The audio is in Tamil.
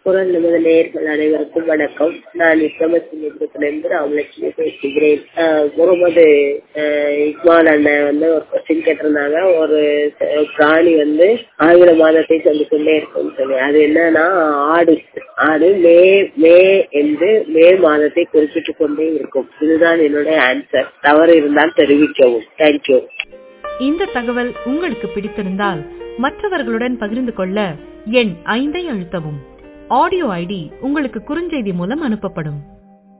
குரல் நிமிட நேயர்கள் அனைவருக்கும் வணக்கம் நான் விக்ரமசிங்கத்திலிருந்து ராமலட்சுமி பேசுகிறேன் ஆஹ் முகமது ஆஹ் இக்பால் அண்ணன் வந்து ஒரு கொஸ்டின் கேட்டிருந்தாங்க ஒரு அஹ், பிராணி வந்து ஆங்கில மாதத்தை சொல்லி கொண்டே இருக்கும்னு சொல்லி அது என்னன்னா ஆடு ஆடு மே மே என்று மே மாதத்தை குறிப்பிட்டு கொண்டே இருக்கும் இதுதான் என்னுடைய ஆன்சர் தவறு இருந்தால் தெரிவிக்கவும் தேங்க்யூ இந்த தகவல் உங்களுக்கு பிடித்திருந்தால் மற்றவர்களுடன் பகிர்ந்து கொள்ள எண் ஐந்தை அழுத்தவும் ஆடியோ ஐடி உங்களுக்கு குறுஞ்செய்தி மூலம் அனுப்பப்படும்